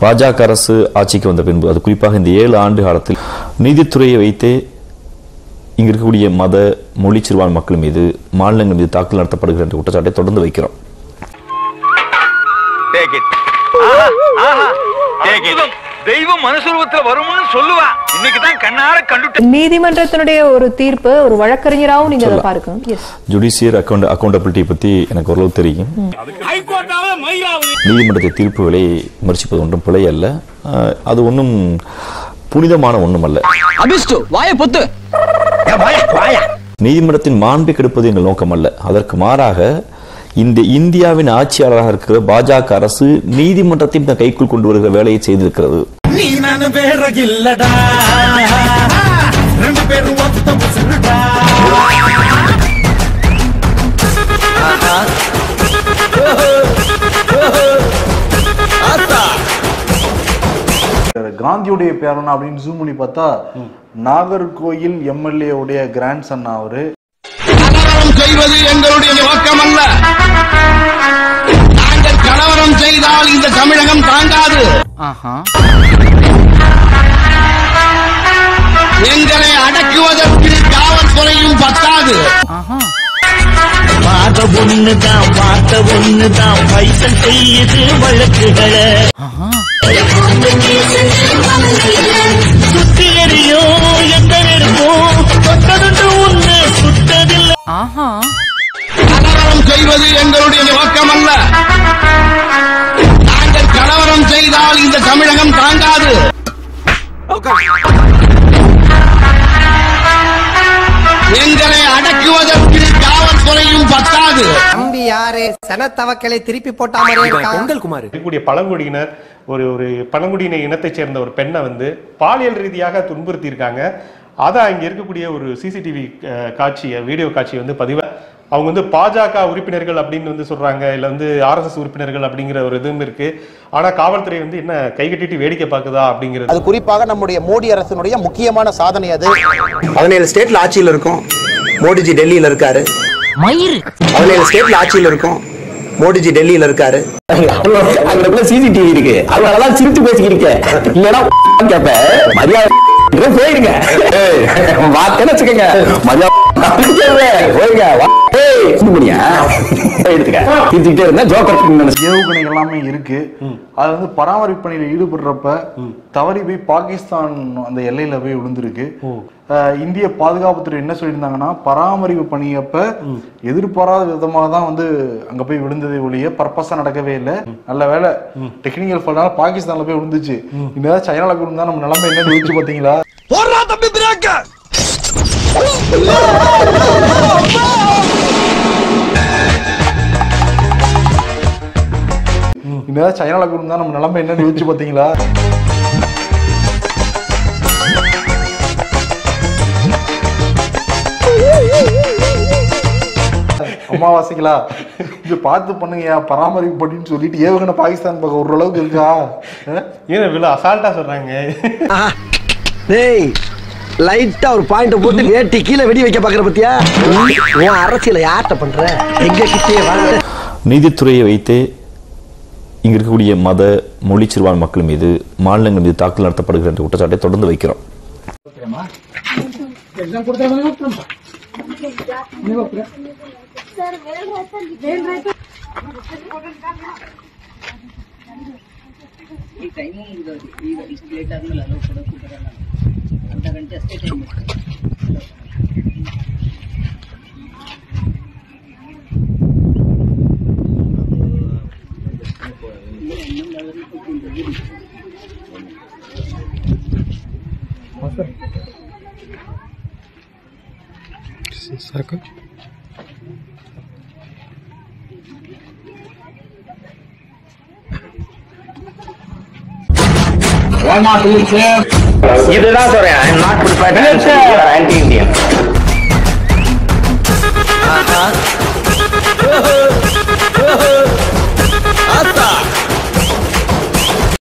பாஜக அரசு ஆட்சிக்கு வந்த பின்பு அது குறிப்பாக இந்த ஏழு ஆண்டு காலத்தில் நீதித்துறையை வைத்தே இங்க இருக்கக்கூடிய மத மொழி சிறுபான்மை மக்கள் மீது மாநிலங்கள் மீது தாக்குதல் நடத்தப்படுகிற என்ற குற்றச்சாட்டை தொடர்ந்து வைக்கிறோம் தெய்வம் மனுஷரூபத்துல வரும்னு சொல்லுவா இன்னைக்கு தான் கண்ணார கண்டுட்டு நீதிமன்றத்தினுடைய ஒரு தீர்ப்பு ஒரு வழக்கறிஞராகவும் நீங்க அதை பாருங்க எஸ் ஜுடிஷியர் அக்கௌண்ட் அக்கௌண்டபிலிட்டி பற்றி எனக்கு ஓரளவு தெரியும் நீதிமன்றத்தை தீர்ப்புகளை விமர்சிப்பது ஒன்றும் பிழை அல்ல அஹ், அது ஒன்றும் புனிதமான ஒன்றும் அல்ல அபிஷ்டு வாய பொத்து நீதிமன்றத்தின் மாண்பை கெடுப்பது எங்கள் நோக்கம் அல்ல அதற்கு மாறாக இந்த இந்தியாவின் ஆட்சியாளராக இருக்கிற பாஜக அரசு நீதிமன்றத்தையும் தன் கைக்குள் கொண்டு வருகிற வேலையை செய்திருக்கிறது நீ நானு வேற இல்லடா ரெண்டு பேரும் ஒத்த முசுடா காந்தியுடைய பேரன் அப்படின்னு ஜூம் பண்ணி பார்த்தா நாகர்கோயில் எம்எல்ஏ உடைய கிராண்ட் சன் அவரு கலவரம் செய்வது எங்களுடைய நோக்கம் அல்ல நாங்கள் கலவரம் செய்தால் இந்த தமிழகம் தாங்காது எங்களை அடக்குவதற்கு காவல்துறையும் பத்தாது பார்த்த ஒண்ணுதான் பார்த்த ஒண்ணுதான் பைசல் செய்யுது வழக்குகளை சுத்தி எறியும் எந்த நெருப்பும் தொட்டதுண்டு உன்னை சுட்டதில்லை கலவரம் செய்வது எங்களுடைய நோக்கம் அல்ல நாங்கள் கலவரம் செய்தால் இந்த தமிழகம் தாங்காது எங்களை அடக்குவதற்கு காவல்துறையும் பத்தாது தம்பி யாரு சனத்தவக்களை திருப்பி போட்டா மாதிரியே இருக்கான் இருக்கக்கூடிய பழங்குடியினர் ஒரு ஒரு பழங்குடியின இனத்தைச் சேர்ந்த ஒரு பெண்ணை வந்து பாலியல் ரீதியாக துன்புறுத்தி இருக்காங்க அதை அங்க இருக்கக்கூடிய ஒரு சிசிடிவி காட்சியை வீடியோ காட்சியை வந்து பதிவு அவங்க வந்து பாஜக உறுப்பினர்கள் அப்படின்னு வந்து சொல்றாங்க இல்ல வந்து ஆர்எஸ்எஸ் உறுப்பினர்கள் அப்படிங்கிற ஒரு இதுவும் இருக்கு ஆனா காவல்துறை வந்து என்ன கை கட்டிட்டு வேடிக்கை பார்க்குதா அப்படிங்கிறது அது குறிப்பாக நம்முடைய மோடி அரசினுடைய முக்கியமான சாதனை அது பதினேழு ஸ்டேட்ல ஆட்சியில் இருக்கும் மோடிஜி டெல்லியில இருக்காரு பதினேழு ஸ்டேட்ல ஆட்சியில் இருக்கும் மோடிஜி டெல்லியில இருக்காரு அங்க சிசிடிவி இருக்கு அதனாலதான் சிரித்து பேசிக்கிருக்க இல்லைன்னா கேப்ப மரியாதை போயிருங்க வார்த்தை வச்சுக்கோங்க மரியாதை போயிருங்க முடியா எடுத்துக்க சிரிச்சுக்கிட்டே இருந்தா ஜோக்கர் நினைச்சு ஏவுகணைகள் எல்லாமே இருக்கு அது வந்து பராமரிப்பு பணியில ஈடுபடுறப்ப தவறி போய் பாகிஸ்தான் அந்த எல்லையில போய் விழுந்திருக்கு அஹ் இந்திய பாதுகாப்புத்துறை என்ன சொல்லியிருந்தாங்கன்னா பராமரிப்பு பணியப்ப எதிர்பாராத விதமாக தான் வந்து அங்க போய் விழுந்ததை ஒழிய பர்பஸா நடக்கவே இல்லை நல்ல வேலை டெக்னிக்கல் ஃபால்ட்னால பாகிஸ்தான்ல போய் விழுந்துச்சு இன்னும் சைனால விழுந்தா நம்ம நிலைமை என்னன்னு யோசிச்சு பாத்தீங்களா போடுறா தம்பி பிரேக்க இன்னும் சைனால விழுந்தா நம்ம நிலைமை என்னன்னு யோசிச்சு பாத்தீங்களா அமாவாசைகளா இது பார்த்து பண்ணுங்க பராமரிப்பு பண்ணின்னு சொல்லிட்டு ஏவுகணை பாகிஸ்தான் பக்கம் ஒரு அளவுக்கு இருக்கா அஹ்? ஏன் இவ்வளவு அசால்ட்டா சொல்றாங்க டேய் லைட்டா ஒரு பாயிண்ட் போட்டு வேட்டி கீழே வெடி வைக்க பாக்குற பத்தியா உன் அரசியல யார்கிட்ட பண்ற எங்க கிட்டே வாங்க நீதித்துறையை வைத்தே இங்க இருக்கக்கூடிய மத மொழி சிறுபான்மை மக்கள் மீது மாநிலங்கள் மீது தாக்குதல் நடத்தப்படுகிற என்ற குற்றச்சாட்டை தொடர்ந்து வைக்கிறோம் இதுதான் சொல்றேன் I am not prepared anti Indian